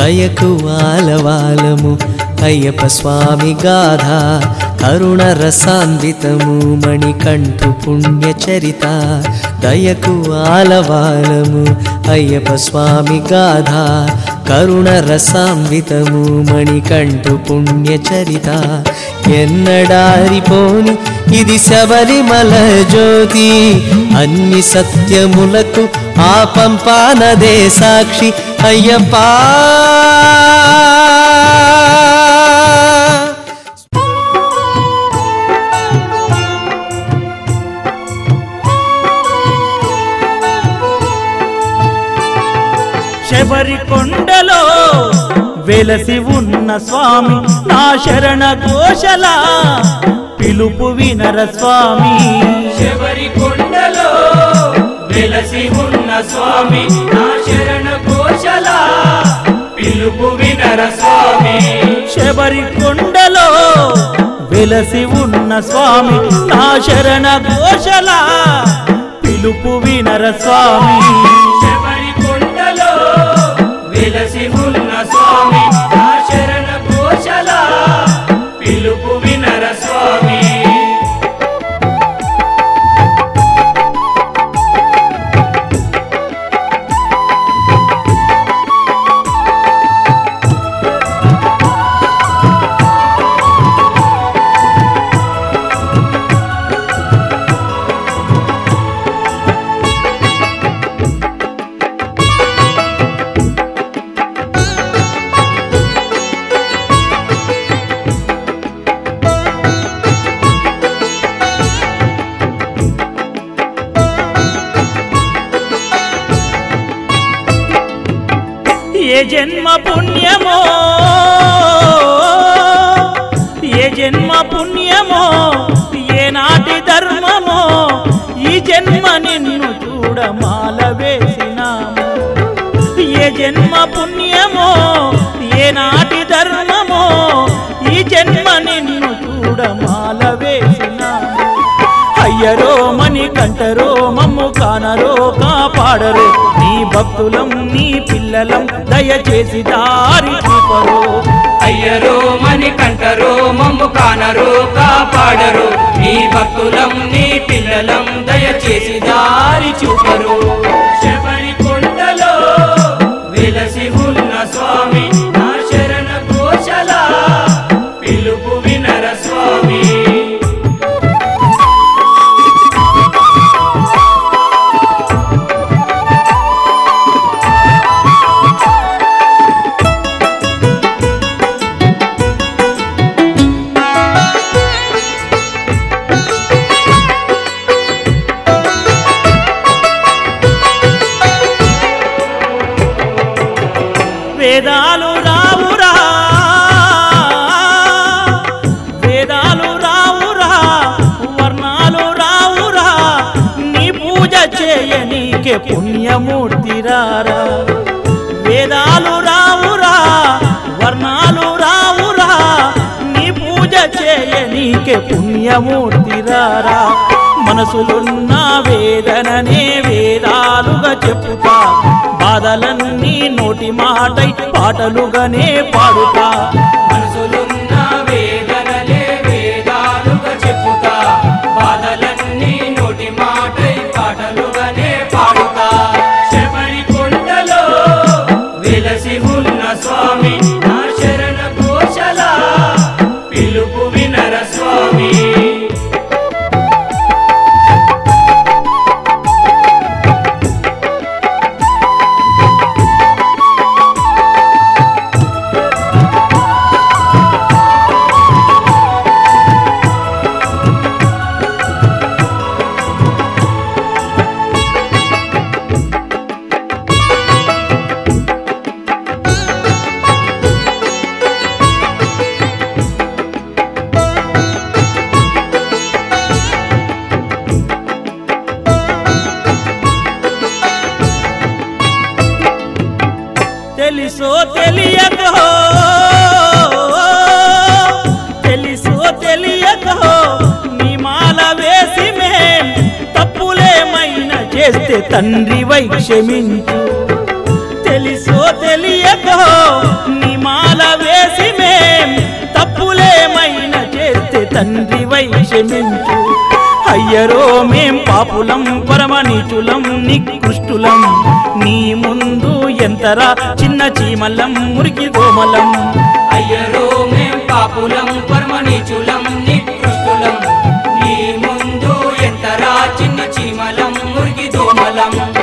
దయకు ఆలవాలము అయ్యప్ప స్వామి గాథ కరుణ రసాన్వితము మణికంఠు పుణ్యచరిత దయకు ఆలవాలము అయ్యప్ప స్వామి గాథ కరుణ రసాన్వితము మణికంఠు పుణ్యచరిత ఎన్నడారిపోని ఇది శబరిమల జ్యోతి అన్ని సత్యములకు ఆ పంపానదే సాక్షి అయ్యప్పా శబరి కొండలో వెలసి ఉన్న స్వామి నా శరణ ఘోషల పిలుపు వినర స్వామి శబరి కొండలో వెలసి ఉన్న స్వామి నా శరణ ఘోషల పిలుపు వినర స్వామి శబరి కొండలో వెలసి ఉన్న స్వామి నా శరణ ఘోషల పిలుపు వినర స్వామి శబరి కొండలో వెలసి ఉన్న స్వామి నా శరణ ఘోషల పిలుపు వినర స్వామి ఏ జన్మ పుణ్యమో ఏ జన్మ పుణ్యమో ఏ నాటి ధర్మమో ఈ జన్మ నిన్ను చూడమాల వేసినాము ఏ జన్మ పుణ్యమో ఏ నాటి ధర్మమో ఈ జన్మ నిన్ను చూడమాల వేసినాము అయ్యరో మని కంటరో మమ్ము కానరో కాపాడరో నీ భక్తులం నీ పిల్లలం దయచేసి దారి చూపరో అయ్యరో మని కంటరో మమ్ము కానరో కాపాడరు నీ భక్తులం నీ పిల్లలం దయచేసి దారి చూపరు శబరి కొండలో వెలసి ఉన్న స్వామి నా శరణ ఘోషల పిలుపు వినర స్వామి వేదాలు రావురా వేదాలు రావురా వర్ణాలు రావురా నీ పూజ చేయనీకే పుణ్యమూర్తిరారా వేదాలు రావురా వర్ణాలు రావురా నీ పూజ చేయనీకే పుణ్యమూర్తిరారా మనసులున్న వేదననే వేదాలుగా చెప్పుతా బాధలన్నీ నోటి మాటై పాటలుగానే పాడుతా మనసులున్న వేదనలే వేదాలుగా చెప్పుతా బాధలన్నీ నోటి మాటై పాటలుగానే పాడుతా శబరి కొండలో వెలసి ఉన్న స్వామి నా శరణ ఘోషల పిలుపు వినర స్వామి తెలుసో తెలియకో తెలుసో తెలియకో నీ మాల వేసి మేం తప్పులేమైనా చేస్తే తండ్రి వై క్షమించు తెలుసో తెలియకో నీ మాల వేసి మేం తప్పులేమైనా చేస్తే తండ్రి వై క్షమించు అయ్యరో మేం పాపులం పరమనీచులం నికృష్టులం నీ ముందు ఎంతరా చిన్న చీమలం మురికి దోమలం అయ్యరో మేం పాపులం పరమనీచులం నికృష్టులం నీ ముందు ఎంతరా చిన్న చీమలం మురికి దోమలం